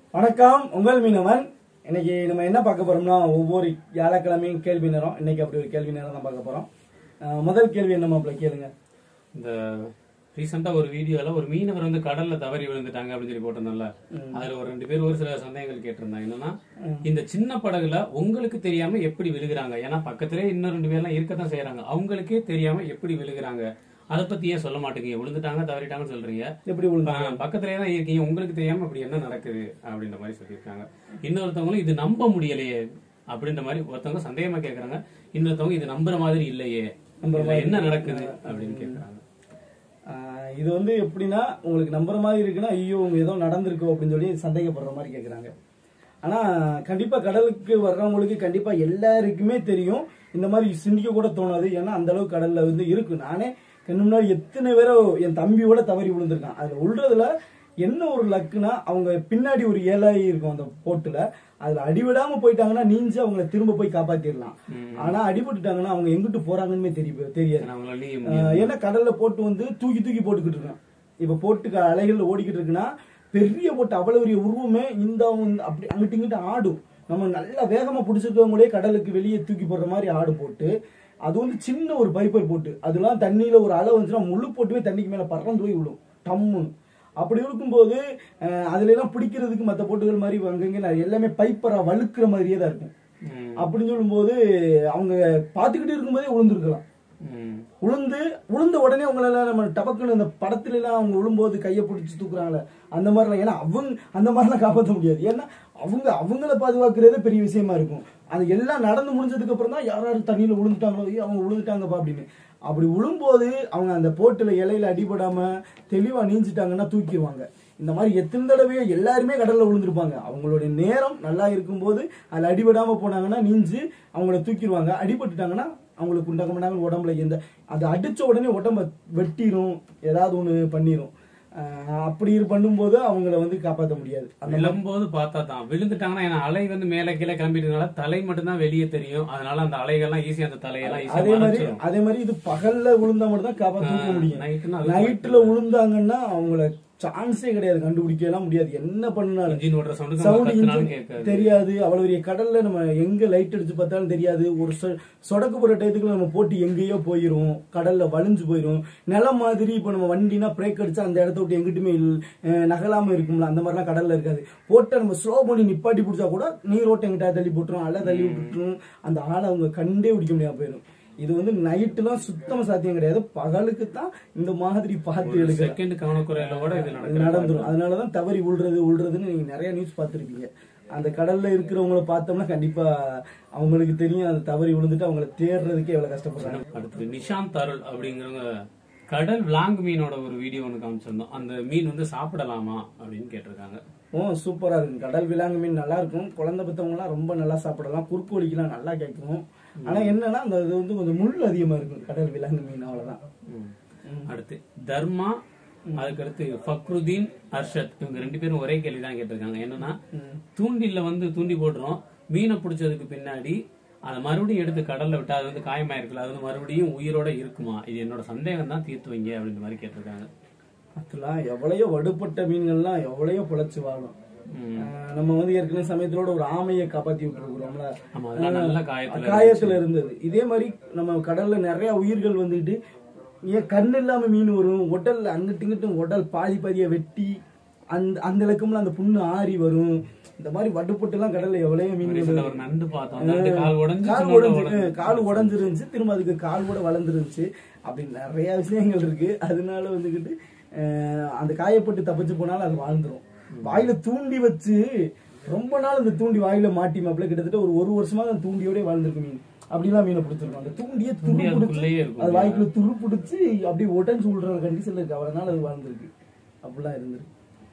வணக்கம் உங்கள் மீனவன் இன்னைக்கு நம்ம என்ன பார்க்க போறோம்னா ஒவ்வொரு வியாழக்கிழமையும் கேள்வி நேரம் இன்னைக்கு அப்படி ஒரு கேள்வி நேரம் தான் பார்க்க போறோம் அஹ் முதல் கேள்வி என்ன மாப்பிள்ள கேளுங்க இந்த ரீசெண்டா ஒரு வீடியோல ஒரு மீனவர் வந்து கடல்ல தவறி விழுந்துட்டாங்க அப்படின்னு சொல்லி போட்டிருந்தோம்ல அதுல ஒரு ரெண்டு பேர் ஒரு சில சந்தேகங்கள் கேட்டிருந்தாங்க என்னன்னா இந்த சின்ன படகுல உங்களுக்கு தெரியாம எப்படி விழுகுறாங்க ஏன்னா பக்கத்திலே இன்னும் ரெண்டு பேர்லாம் இருக்கத்தான் செய்யறாங்க அவங்களுக்கே தெரியாம எப்படி விழுகுறாங்க அதை பத்தி ஏன் சொல்ல மாட்டேங்க விழுந்துட்டாங்க தவறிட்டாங்கன்னு சொல்றீங்க எப்படி விழுந்தா ப- பக்கத்திலே தான் இருக்கீங்க உங்களுக்கு தெரியாம அப்படி என்ன நடக்குது அப்படின்ற மாதிரி சொல்லியிருக்காங்க இன்னொருத்தவங்களும் இது நம்ப முடியலையே அப்படின்ற மாதிரி ஒருத்தவங்க சந்தேகமா கேக்குறாங்க இன்னொருத்தவங்க இது நம்புற மாதிரி இல்லையே இதுல என்ன நடக்குது அப்படின்னு கேக்குறாங்க அஹ் இது வந்து எப்படின்னா உங்களுக்கு நம்புற மாதிரி இருக்குன்னா ஐயோ உங்க ஏதோ நடந்திருக்கோ அப்படின்னு சொல்லி சந்தேகப்படுற மாதிரி கேக்குறாங்க ஆனா கண்டிப்பா கடலுக்கு வர்றவங்களுக்கு கண்டிப்பா எல்லாருக்குமே தெரியும் இந்த மாதிரி சிந்திக்க கூட தோணாது ஏன்னா அந்த அளவுக்கு கடல்ல வந்து இருக்கு நானே கண்ணு முன்னாடி எத்தனை பேரோ என் தம்பியோட தவறி விழுந்திருக்கான் அதுல விழுறதுல என்ன ஒரு லக்குனா அவங்க பின்னாடி ஒரு ஏழாயி இருக்கும் அந்த போட்டுல அதுல அடிவிடாம போயிட்டாங்கன்னா நீஞ்சு அவங்கள திரும்ப போய் காப்பாத்திடலாம் ஆனா அடிபட்டுட்டாங்கன்னா அவங்க எங்கிட்டு போறாங்கன்னு தெரிய தெரியாது ஏன்னா அவங்களால நீங்க ஆஹ் ஏன்னா கடல்ல போட்டு வந்து தூக்கி தூக்கி போட்டுக்கிட்டு இருக்கான் இப்ப போட்டு அலைகள்ல ஓடிக்கிட்டு இருக்குன்னா பெரிய போட்டு அவ்வளவு பெரிய உருவமே இந்த வந்து அப்படி அங்கிட்டு இங்கிட்டு ஆடும் நம்ம நல்லா வேகமா பிடிச்சிருக்கவங்களே கடலுக்கு வெளியே தூக்கி போடுற மாதிரி ஆடு போட்டு அது வந்து சின்ன ஒரு பைப்பர் போட்டு அதெல்லாம் தண்ணியில ஒரு அலை வந்துச்சுன்னா முழு போட்டுமே தண்ணிக்கு மேல பறந்து போய் விழும் டம்முன்னு அப்படி இருக்கும்போது அஹ், அதுல எல்லாம் பிடிக்கிறதுக்கு மற்ற போட்டுகள் மாதிரி அங்கங்க நிறைய எல்லாமே பைப்பரா வழுக்கிற மாதிரியே தான் இருக்கும் ம், அப்படின்னு சொல்லும்போது அவங்க பார்த்துக்கிட்டு இருக்கும்போதே விழுந்திருக்கலாம் ம், உளுந்து உளுந்த உடனே உங்களெல்லாம் நம்ம டபக்குன்னு இந்த படத்துல எல்லாம் அவங்க விழும்போது கையை பிடிச்சி தூக்குறாங்களே அந்த மாதிரிலாம் ஏன்னா அவங்க அந்த மாதிரிலாம் காப்பாற்ற முடியாது ஏன்னா அவங்க அவங்கள பாதுகாக்கிறதே பெரிய விஷயமா இருக்கும் அது எல்லாம் நடந்து முடிஞ்சதுக்கு அப்புறம் தான் யார் யார் தண்ணியில விழுந்துட்டாங்களோ ஐயோ அவங்க விழுந்துட்டாங்கப்பா அப்படின்னு அப்படி விழும்போது அவங்க அந்த போட்டுல இலையில அடிபடாம தெளிவா நீஞ்சிட்டாங்கன்னா தூக்கிடுவாங்க இந்த மாதிரி எத்தனை தடவையோ எல்லாருமே கடல்ல விழுந்திருப்பாங்க அவங்களுடைய நேரம் நல்லா இருக்கும்போது அதுல அடிபடாம போனாங்கன்னா நீஞ்சு அவங்கள தூக்கிடுவாங்க அடிபட்டுட்டாங்கன்னா அவங்களுக்கு உண்டாக மாட்டாங்க உடம்புல எந்த அது அடிச்ச உடனே உடம்ப வெட்டிரும் ஏதாவது ஒண்ணு பண்ணிரும் ஆஹ் அப்படி இது பண்ணும்போது அவங்கள வந்து காப்பாற்ற முடியாது அந்த விழும்போது பார்த்தா தான் விழுந்துட்டாங்கன்னா ஏன்னா அலை வந்து மேல கீழே கிளம்பிட்டதுனால தலை மட்டும் தான் வெளியே தெரியும் அதனால அந்த அலைகள்லாம் ஈஸியா அந்த தலையெல்லாம் ஈஸியா அதே மாதிரி மறைச்சிடும் அதே மாதிரி இது பகல்ல விழுந்தா மட்டும் தான் காப்பாற்ற முடியும் நைட்டுனா அது நைட்ல விழுந்தாங்கன்னா அவங்கள சான்ஸே கிடையாது கண்டுபிடிக்கலாம் முடியாது என்ன பண்ணாலும் இன்ஜின் ஓட்டுற சவுண்டுக்கு சவுண்ட் கத்துனாலும் கேட்காது தெரியாது அவ்வளவு பெரிய கடல்ல நம்ம எங்க லைட் அடிச்சு பார்த்தாலும் தெரியாது ஒரு சொ- சொடக்கு போற டயத்துக்குள்ள நம்ம போட்டு எங்கேயோ போயிரும் கடல்ல வலிஞ்சு போயிரும் நிலம் மாதிரி இப்ப நம்ம வண்டினா பிரேக் அடிச்சா அந்த இடத்த விட்டு எங்கிட்டுமே இல்- அஹ் நகலாம இருக்கும்ல அந்த மாதிரிலாம் கடல்ல இருக்காது போட்ட நம்ம ஸ்லோ பண்ணி நிப்பாட்டி பிடிச்சா கூட நீரோட்டம் எங்கிட்ட தள்ளி போட்டுரும் அலை தள்ளி விட்டுரும் அந்த ஆளை அவங்க கண்டே பிடிக்க முடியாம போயிடும் இது வந்து நைட்டுலாம் சுத்தமா சாத்தியம் கிடையாது பகலுக்கு தான் இந்த மாதிரி பார்த்து எடுக்க செகண்ட் கவனக்குறையில கூட இது இது நடக்குது நடந்துரும் அதனாலதான் தவறி உள்றது உள்றதுன்னு நீங்க நிறைய நியூஸ் பார்த்திருப்பீங்க அந்த கடல்ல இருக்கிறவங்கள பார்த்தோம்னா கண்டிப்பா அவங்களுக்கு தெரியும் அந்த தவறி விழுந்துட்டு அவங்கள தேடுறதுக்கே எவ்வளவு கஷ்டப்படுறாங்க அடுத்து நிஷாந்த் அருள் அப்படிங்கிறவங்க கடல் விலாங்கு மீனோட ஒரு வீடியோ ஒன்று காமிச்சிருந்தோம் அந்த மீன் வந்து சாப்பிடலாமா அப்படின்னு கேட்டிருக்காங்க ஓ சூப்பரா இருக்கும் கடல் விலாங்கு மீன் நல்லா இருக்கும் குழந்தை பெற்றவங்க எல்லாம் ரொம்ப நல்லா சாப்பிடலாம் குறுக்கு வலிக்கெல்லாம் நல்லா கேட்கும் ஆனா என்னன்னா அந்த இது வந்து கொஞ்சம் முள் அதிகமா இருக்கும் கடல் விலாங்கு மீன் அவ்வளவுதான் ம். அடுத்து தர்மா அதுக்கடுத்து ஃபக்ருதீன் அர்ஷத் இவங்க ரெண்டு பேரும் ஒரே கேள்வி தான் கேட்டிருக்காங்க என்னன்னா தூண்டில்ல வந்து தூண்டி போடுறோம் மீனை பிடிச்சதுக்கு பின்னாடி அதை மறுபடியும் எடுத்து கடல்ல விட்டா அது வந்து காயமாயிருக்குல்ல அது வந்து மறுபடியும் உயிரோட இருக்குமா இது என்னோட சந்தேகம் தான் தீர்த்து வைங்க அப்படின்ற மாதிரி கேட்டிருக்காங்க அதெல்லாம் எவ்வளையோ வடுபட்ட மீன்கள்லாம் எவ்வளையோ பிழைச்சு வாழும் ம். ஆஹ் நம்ம வந்து ஏற்கனவே சமயத்தோட ஒரு ஆமையை காப்பாத்தி விட்டுருக்குறோம்ல ஆமா அதெல்லாம் நல்ல காயத்துல காயத்துல இருந்தது இதே மாதிரி நம்ம கடல்ல நிறைய உயிர்கள் வந்துட்டு ஏன் கண் இல்லாம மீன் வரும் உடல்ல அங்கிட்டு இங்கிட்டும் உடல் பாதி பாதியா வெட்டி அந்த அந்த இலக்கம்ல அந்த புண்ணு ஆறி வரும் இந்த மாதிரி வடுப்பட்டு எல்லாம் கடல்ல எவ்வளவு மீன் ரீசெண்டா ஒரு நண்டு பார்த்தோம் நண்டு கால் உடஞ்சு கால் சின்னோண்டு உடஞ்சு கால் உடஞ்சிருந்துச்சு திரும்ப அதுக்கு கால் கூட வளர்ந்துருந்துச்சு அப்படி நிறைய விஷயங்கள் இருக்கு அதனால வந்துகிட்டு அஹ், அந்த காயப்பட்டு தப்பிச்சு போனாலும் அது வாழ்ந்துரும் வாயில தூண்டி வச்சு ரொம்ப நாள் அந்த தூண்டி வாயில மாட்டி மாப்பிள்ள கிட்டத்தட்ட ஒரு ஒரு வருஷமா அந்த தூண்டியோட வாழ்ந்திருக்கு மீன் அப்படிலாம் மீனை பிடிச்சிருக்கும் அந்த தூண்டியே துரு தூண்டி பிடிச்சு அதுக்குள்ளேயே இருக்கும் அது வாய்க்குள்ள துரு பிடிச்சு அப்படியே உடஞ்சு விடுற கண்டிஷன்ல இருக்கு அவ்வளவு நாள் அது வாழ்ந்திருக்கு அப்படிலாம் இருந்திருக்கு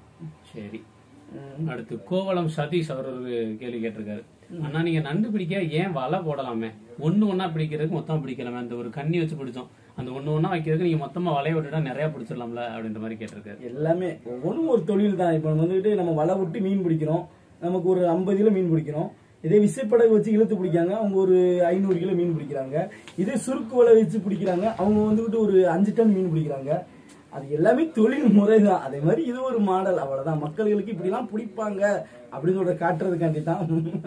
சரி உம். அடுத்து கோவளம் சதீஷ் அவர் ஒரு கேள்வி கேட்டிருக்காரு அண்ணா நீங்க நண்டு பிடிக்க ஏன் வலை போடலாமே ஒண்ணு ஒண்ணா பிடிக்கிறதுக்கு மொத்தம் பிடிக்கலாமே அந்த ஒரு கண்ணி வச்சு பிடிச்சோம் அந்த ஒண்ணு ஒண்ணா வைக்கிறதுக்கு நீங்க மொத்தமா வலைய விட்டுட்டா நிறைய பிடிச்சிடலாம்ல அப்படின்ற மாதிரி கேட்டிருக்காரு எல்லாமே ஒவ்வொன்றும் ஒரு தொழில் தான் இப்போ நம்ம வந்துட்டு நம்ம வலை விட்டு மீன் பிடிக்கிறோம் நமக்கு ஒரு ஐம்பது கிலோ மீன் பிடிக்கிறோம் இதே விசைப்படகு வச்சு இழுத்து பிடிக்காங்க அவங்க ஒரு ஐநூறு கிலோ மீன் பிடிக்கிறாங்க இதே சுருக்கு வலை வச்சு பிடிக்கிறாங்க அவங்க வந்துட்டு ஒரு அஞ்சு டன் மீன் பிடிக்கிறாங்க அது எல்லாமே தொழில் முறை தான் அதே மாதிரி இது ஒரு மாடல் அவ்வளவுதான் மக்களுக்கு இப்படிலாம் பிடிப்பாங்க அப்படின்னு சொல்ற காட்டுறதுக்காண்டி தான்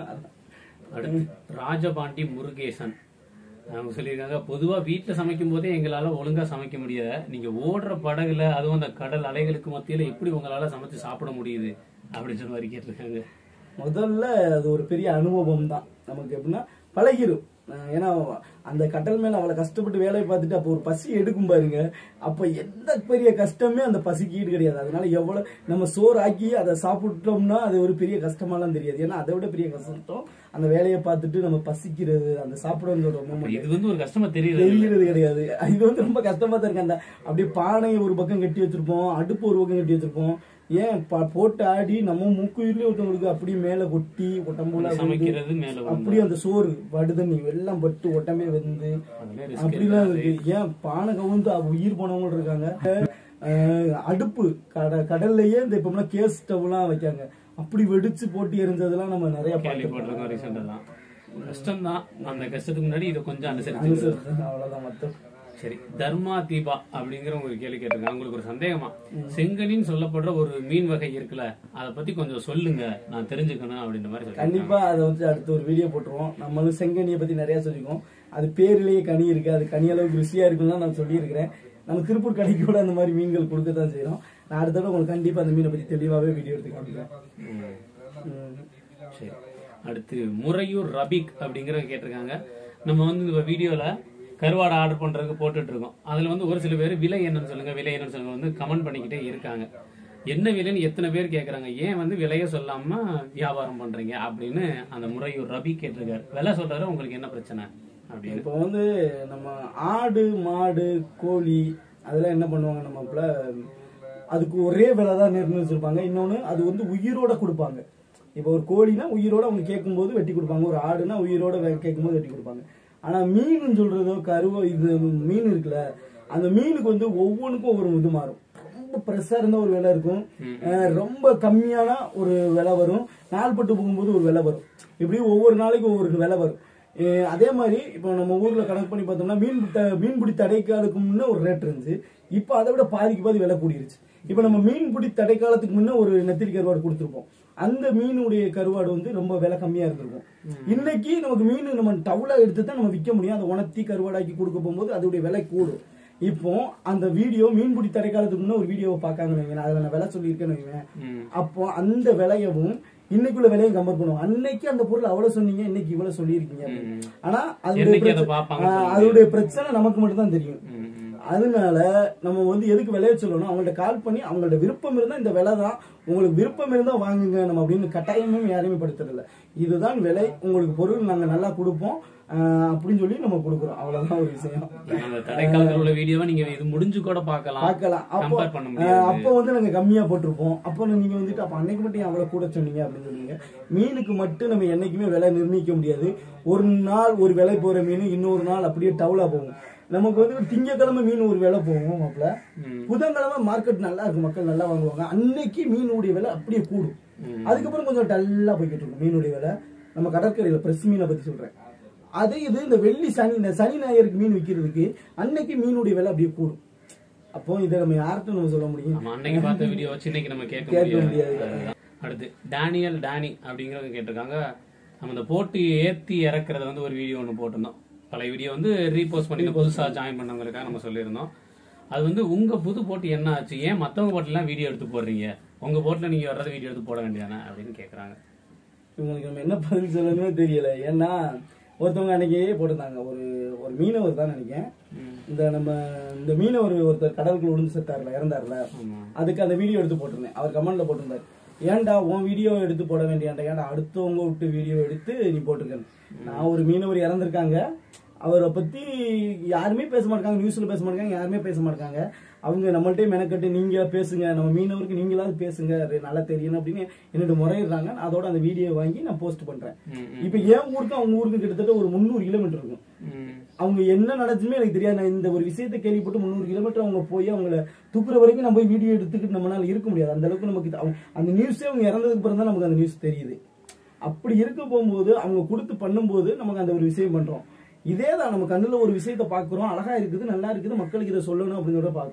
அடுத்து ராஜபாண்டி முருகேசன் அவங்க சொல்லியிருக்காங்க பொதுவா வீட்டுல சமைக்கும் போதே எங்களால ஒழுங்கா சமைக்க முடியல நீங்க ஓடுற படகுல அதுவும் அந்த கடல் அலைகளுக்கு மத்தியில எப்படி உங்களால சமைச்சு சாப்பிட முடியுது அப்படின்ற மாதிரி கேட்டிருக்காங்க முதல்ல அது ஒரு பெரிய அனுபவம் தான் நமக்கு எப்படின்னா பழகிரும் அஹ் ஏன்னா அந்த கட்டல் மேல அவ்வளவு கஷ்டப்பட்டு வேலையை பார்த்துட்டு அப்போ ஒரு பசி எடுக்கும் பாருங்க அப்ப எந்த பெரிய கஷ்டமே அந்த பசிக்கு ஈடு கிடையாது அதனால எவ்வளவு நம்ம சோறு ஆக்கி அதை சாப்பிட்டோம்னா அது ஒரு பெரிய கஷ்டமாலாம் தெரியாது ஏன்னா அதை விட பெரிய கஷ்டம் அந்த வேலையை பார்த்துட்டு நம்ம பசிக்கிறது அந்த சாப்பிடணும்னு சொல்ற moment. இது வந்து ஒரு கஷ்டமா தெரியுது தெரிகிறது கிடையாது இது வந்து ரொம்ப கஷ்டமா தான் இருக்கு அந்த அப்படியே பானையை ஒரு பக்கம் கட்டி வச்சிருப்போம் அடுப்பு ஒரு பக்கம் கட்டி வச்சிருப்போம் ஏன் ப- போட்டு ஆடி நம்ம மூக்குயிர்லயே ஒருத்தவங்களுக்கு அப்படியே மேல கொட்டி உடம்புல வந்து சமைக்கிறது மேல வந்து அப்படியே அந்த சோறு வடுதண்ணி வெள்ளம் பட்டு ஒட்டமே வந்து அதுல risk அப்படிலாம் இருக்கு ஏன் பானை கவுந்து அவ உயிர் போனவங்க இருக்காங்க அஹ் அடுப்பு கட கடல்லையே இந்த இப்ப கேஸ் ஸ்டவ்லாம் வைக்காங்க அப்படி வெடிச்சு போட்டு எரிஞ்சதெல்லாம் நம்ம நிறைய பார்த்துருக்கோம் கேள்விப்பட்டிருக்கோம் ரீசெண்டா தான் கஷ்டம் தான் அந்த கஷ்டத்துக்கு முன்னாடி இதை கொஞ்சம் அனுசரிச்சு அவ்வளவுதான் மொத்தம் சரி தர்மா தீபா அப்படிங்கிற ஒரு கேள்வி கேட்டிருக்காங்க உங்களுக்கு ஒரு சந்தேகமா செங்கனின்னு சொல்லப்படுற ஒரு மீன் வகை இருக்குல்ல அதை பத்தி கொஞ்சம் சொல்லுங்க நான் தெரிஞ்சுக்கணும் அப்படின்ற மாதிரி சொல்லியிருக்காங்க கண்டிப்பா அதை வந்து அடுத்து ஒரு வீடியோ போட்டுருவோம் நம்மளும் செங்கனியை பத்தி நிறைய சொல்லிருக்கோம் அது பேர்லயே கனி இருக்கு அது கனி அளவுக்கு ருசியா இருக்குன்னு நான் சொல்லியிருக்கிறேன் நம்ம திருப்பூர் கடைக்கு கூட அந்த மாதிரி மீன்கள் கொடுக்கத்தான் செய்யறோம் நான் அடுத்த தடவை உங்களுக்கு கண்டிப்பா அந்த மீனை பத்தி தெளிவாவே வீடியோ எடுத்து காமிக்கிறேன் ம். ம். சரி அடுத்து முறையூர் ரபிக் அப்படிங்கிறவங்க கேட்டிருக்காங்க நம்ம வந்து இந்த வீடியோல கருவாடை ஆர்டர் பண்றதுக்கு போட்டுட்டு இருக்கோம் அதுல வந்து ஒரு சில பேர் விலை என்னன்னு சொல்லுங்க விலை என்னன்னு சொல்லுங்க வந்து கமெண்ட் பண்ணிக்கிட்டே இருக்காங்க என்ன விலைன்னு எத்தனை பேர் கேக்குறாங்க ஏன் வந்து விலைய சொல்லாம வியாபாரம் பண்றீங்க அப்படின்னு அந்த முறையூர் ரபி கேட்டிருக்காரு விலை சொல்றாரு உங்களுக்கு என்ன பிரச்சனை அப்படின்னு இப்போ வந்து நம்ம ஆடு மாடு கோழி அதெல்லாம் என்ன பண்ணுவாங்க நம்மள அதுக்கு ஒரே விலை தான் நிர்ணயிச்சிருப்பாங்க இன்னொன்று அது வந்து உயிரோட கொடுப்பாங்க இப்போ ஒரு கோழினா உயிரோட அவங்க கேட்கும்போது வெட்டி கொடுப்பாங்க ஒரு ஆடுனா உயிரோட வே- கேட்கும்போது வெட்டி கொடுப்பாங்க ஆனா மீன் சொல்றதோ கருவோ இது மீன் இருக்குல்ல அந்த மீனுக்கு வந்து ஒவ்வொன்றுக்கும் ஒவ்வொரு இது மாறும் ரொம்ப ப்ரெஸ்ஸாக இருந்தால் ஒரு விலை இருக்கும் அஹ் ரொம்ப கம்மியான ஒரு விலை வரும் நாள்பட்டு போகும்போது ஒரு விலை வரும் இப்படி ஒவ்வொரு நாளைக்கு ஒவ்வொரு விலை வரும் அஹ் அதே மாதிரி இப்போ நம்ம ஊர்ல கணக்கு பண்ணி பார்த்தோம்னா மீன் த- மீன்பிடி தடைக்காலத்துக்கு முன்ன ஒரு ரேட் இருந்துச்சு இப்போ அதை விட பாதிக்கு பாதி விலை கூடிருச்சு இப்போ நம்ம மீன்பிடி தடைக்காலத்துக்கு முன்ன ஒரு நெத்திரி கருவாடு கொடுத்துருப்போம் அந்த மீனுடைய கருவாடு வந்து ரொம்ப விலை கம்மியா இருந்திருக்கும் இன்னைக்கு நமக்கு மீன் நம்ம டவுலா எடுத்து தான் நம்ம விற்க முடியும் அதை உணர்த்தி கருவாடாக்கி கொடுக்க போகும்போது அதோடைய விலை கூடும் இப்போ அந்த வீடியோ மீன்பிடி தடைக்காலத்துக்கு முன்ன ஒரு வீடியோவை பார்க்காங்கன்னு வைங்களேன் அதில் நான் விலை சொல்லியிருக்கேன்னு வைங்களேன் ம். அப்போ அந்த விலையவும் இன்னைக்குள்ள விலையும் கம்பேர் பண்ணுவோம் அன்னைக்கு அந்த பொருள் அவ்வளவு சொன்னீங்க இன்னைக்கு இவ்வளவு சொல்லியிருக்கீங்க அப்படின்னு. ஆனா அதோடைய என்னைக்கு அதை பிரச்சனை- பார்ப்பாங்கன்னு ஆ, சொல்ல அதோடைய பிரச்சனை நமக்கு மட்டும் தான் தெரியும் ம், ம். அதனால நம்ம வந்து எதுக்கு விலைய சொல்லணும் அவங்கள்ட்ட கால் பண்ணி அவங்கள்ட்ட விருப்பம் இருந்தா இந்த விலை தான் உங்களுக்கு விருப்பம் இருந்தா வாங்குங்க நம்ம அப்படின்னு கட்டாயமும் யாரையுமே படுத்துறதில்ல இதுதான் விலை உங்களுக்கு பொருள் நாங்க நல்லா கொடுப்போம் ஆஹ் அப்படின்னு சொல்லி நம்ம கொடுக்குறோம் அவ்வளவுதான் ஒரு விஷயம் அந்த தடைக்காலத்தில் உள்ள வீடியோவை நீங்க இது முடிஞ்சு கூட பார்க்கலாம் பார்க்கலாம் அப்போ கம்பேர் பண்ண ஆஹ் முடியாது அப்போ வந்து நாங்க கம்மியா போட்டிருப்போம் அப்போ நீங்க வந்துட்டு அப்ப அன்னைக்கு மட்டும் ஏன் அவ்வளவு கூட சொன்னீங்க அப்படின்னு சொன்னீங்க மீனுக்கு மட்டும் நம்ம என்னைக்குமே விலை நிர்ணயிக்க முடியாது ஒரு நாள் ஒரு விலை போற மீன் இன்னொரு நாள் அப்படியே டவுலா போகும் நமக்கு வந்து திங்கக்கிழமை மீன் ஒரு விலை போகும் மாப்பிள ம். புதன்கிழமை மார்க்கெட் நல்லா இருக்கும் மக்கள் நல்லா வாங்குவாங்க அன்னைக்கு மீனுடைய விலை அப்படியே கூடும் அதுக்கப்புறம் கொஞ்சம் டல்லா போய்கிட்டு இருக்கும் மீனுடைய விலை நம்ம கடற்கரையில பிரஸ் மீனை பத்தி சொல்றேன் அதே இது இந்த வெள்ளி சனி இந்த சனி ஞாயிறுக்கு மீன் விற்கிறதுக்கு அன்னைக்கு மீனுடைய விலை அப்படியே கூடும் அப்போ இதை நம்ம யார்கிட்ட நம்ம சொல்ல முடியும் நம்ம அன்னைக்கு பார்த்த வீடியோ வச்சு இன்னைக்கு நம்ம கேட்க கேட்க முடியாது முடியாது. அதுதான். அடுத்து டேனியல் டேனி அப்படிங்கிறவங்க கேட்டிருக்காங்க நம்ம இந்த போட்டு ஏத்தி இறக்குறத வந்து ஒரு வீடியோ ஒன்று போட்டிருந்தோம் பழைய வீடியோ வந்து ரீபோஸ்ட் பண்ணி இந்த புதுசா ஜாயின் பண்ணவங்களுக்காக நம்ம சொல்லியிருந்தோம் அது வந்து உங்க புது போட்டு என்ன ஆச்சு ஏன் மத்தவங்க போட்டுலாம் வீடியோ எடுத்து போடுறீங்க உங்க போட்டுல நீங்க வர்றது வீடியோ எடுத்து போட வேண்டியதானே அப்படின்னு கேக்குறாங்க இவங்களுக்கு நம்ம என்ன பதில் சொல்லணுமே தெரியல ஏன்னா ஒருத்தவங்க அன்னைக்கு போட்டிருந்தாங்க ஒரு ஒரு மீனவர் தான் நினைக்கிறேன் இந்த நம்ம இந்த மீனவர் ஒருத்தர் கடலுக்குள்ள விழுந்து செத்தார்ல இறந்தார்ல ஆமா அதுக்கு அந்த வீடியோ எடுத்து போட்டிருந்தேன் அவர் கமெண்ட்ல போட்டிருந்தாரு ஏன்டா உன் வீடியோ எடுத்து போட வேண்டியாண்டா ஏன்டா அடுத்தவங்க விட்டு வீடியோ எடுத்து நீ போட்டிருக்கேன் நான் ஒரு மீனவர் இறந்திருக்காங்க அவரை பத்தி யாருமே பேச மாட்டாங்க நியூஸ்ல பேச மாட்டாங்க யாருமே பேச மாட்டாங்க அவங்க நம்மள்ட்டே மெனக்கட்டு நீங்க பேசுங்க நம்ம மீனவருக்கு நீங்களாவது பேசுங்க அது நல்லா தெரியணும் அப்படின்னு என்னோட முறையிடுறாங்க நான் அதோட அந்த வீடியோ வாங்கி நான் போஸ்ட் பண்றேன் ம், இப்ப என் ஊருக்கு அவங்க ஊருக்கு கிட்டத்தட்ட ஒரு முந்நூறு கிலோமீட்டர் இருக்கும் ம். அவங்க என்ன நடந்துச்சுமே எனக்கு தெரியாது நான் இந்த ஒரு விஷயத்தை கேள்விப்பட்டு முந்நூறு கிலோமீட்டர் அவங்க போய் அவங்கள தூக்குற வரைக்கும் நம்ம போய் வீடியோ எடுத்துக்கிட்டு நம்மளால இருக்க முடியாது அந்த அளவுக்கு நமக்கு இது- அவங்க- அந்த நியூஸே அவங்க இறந்ததுக்கு அப்புறம் தான் நமக்கு அந்த நியூஸ் தெரியுது அப்படி இருக்க போகும்போது அவங்க கொடுத்து பண்ணும்போது நமக்கு அந்த ஒரு விஷயம் பண்றோம் இதே தான் நம்ம கண்ணுல ஒரு விஷயத்த பாக்குறோம் அழகா இருக்குது நல்லா இருக்குது மக்களுக்கு இதை சொல்லணும் அப்படின்னு கூட பார்க்கோம்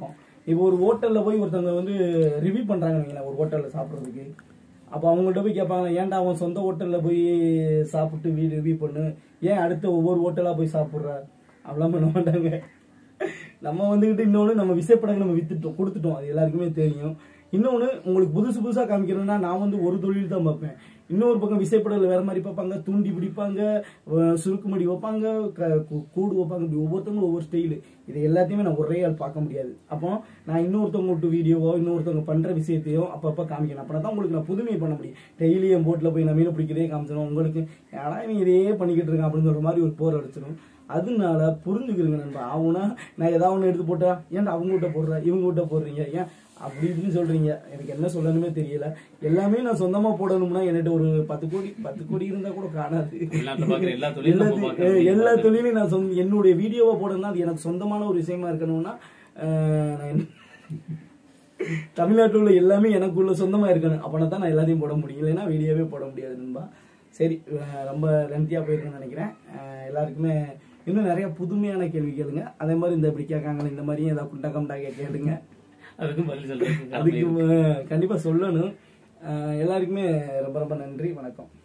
இப்போ ஒரு ஹோட்டல்ல போய் ஒருத்தவங்க வந்து ரிவ்யூ பண்றாங்க வைங்களேன் ஒரு ஹோட்டல்ல சாப்பிடுறதுக்கு அப்போ அவங்கள்ட்ட போய் கேட்பாங்க ஏன்டா அவன் சொந்த ஹோட்டல்ல போய் சாப்பிட்டு வீடு ரிவ்யூ பண்ணு ஏன் அடுத்த ஒவ்வொரு ஹோட்டலா போய் சாப்பிடுற அப்படிலாம் பண்ண மாட்டாங்க நம்ம வந்துகிட்டு இன்னொன்று நம்ம விசைப்படகு நம்ம வித்துட்டோம் கொடுத்துட்டோம் அது எல்லாருக்குமே தெரியும் இன்னொன்று உங்களுக்கு புதுசு புதுசாக காமிக்கணும்னா நான் வந்து ஒரு தொழில் தான் பார்ப்பேன் இன்னொரு பக்கம் விசைப்படகுல வேற மாதிரி பார்ப்பாங்க தூண்டி பிடிப்பாங்க அஹ் சுருக்குமடி வைப்பாங்க க- கூ- கூடு வைப்பாங்க இப்படி ஒவ்வொருத்தவங்களும் ஒவ்வொரு ஸ்டைலு இது எல்லாத்தையுமே நான் ஒரே ஆள் பார்க்க முடியாது அப்போ நான் இன்னொருத்தவங்க விட்டு வீடியோவோ இன்னொருத்தவங்க பண்ற விஷயத்தையும் அப்பப்போ காமிக்கணும் அப்படின்னா தான் உங்களுக்கு நான் புதுமை பண்ண முடியும் டெய்லி என் போட்டில் போய் நான் மீன் பிடிக்கிறதே காமிச்சிடும் உங்களுக்கு ஏன்னா இவன் இதே பண்ணிக்கிட்டு இருக்கான் அப்படின்னு சொல்ற மாதிரி ஒரு போர் அடிச்சிடும் அதனால புரிஞ்சுக்கிறீங்க நண்பா அவனா நான் ஏதாவது ஒன்று எடுத்து போட்டா ஏன்டா அவங்க கிட்ட போடுற இவங்க கிட்ட போடுறீங்க ஏன் அப்படி இப்படின்னு சொல்றீங்க எனக்கு என்ன சொல்லணுமே தெரியல எல்லாமே நான் சொந்தமா போடணும்னா என்கிட்ட ஒரு பத்து கோடி பத்து கோடி இருந்தா கூட காணாது வெளிநாட்டுல பாக்குற எல்லா தொழிலும் நம்ம எல்லாத்தையும், பார்க்கறது. அஹ், எல்லா தொழிலையும் நான் சொந்த என்னுடைய வீடியோவை போடணும்னா அது எனக்கு சொந்தமான ஒரு விஷயமா இருக்கணும்னா அஹ், நான் என்ன- தமிழ்நாட்டில் உள்ள எல்லாமே எனக்குள்ள சொந்தமா இருக்கணும் அப்பனா தான் நான் எல்லாத்தையும் போட முடியும் இல்லைன்னா வீடியோவே போட முடியாது நண்பா சரி அஹ், ரொம்ப லென்த்தியா போயிருக்குன்னு நினைக்கிறேன் அஹ், எல்லாருக்குமே இன்னும் நிறைய புதுமையான கேள்வி கேளுங்க அதே மாதிரி இந்த இப்படி கேட்காங்க இந்த மாதிரியும் ஏதாவது குண்டா கம்டா கேளுங்க அதுக்கும் பதில் சொல்றதுக்கு அதுக்கு அஹ், கண்டிப்பா சொல்லணும் அஹ், எல்லாருக்குமே ரொம்ப ரொம்ப நன்றி வணக்கம்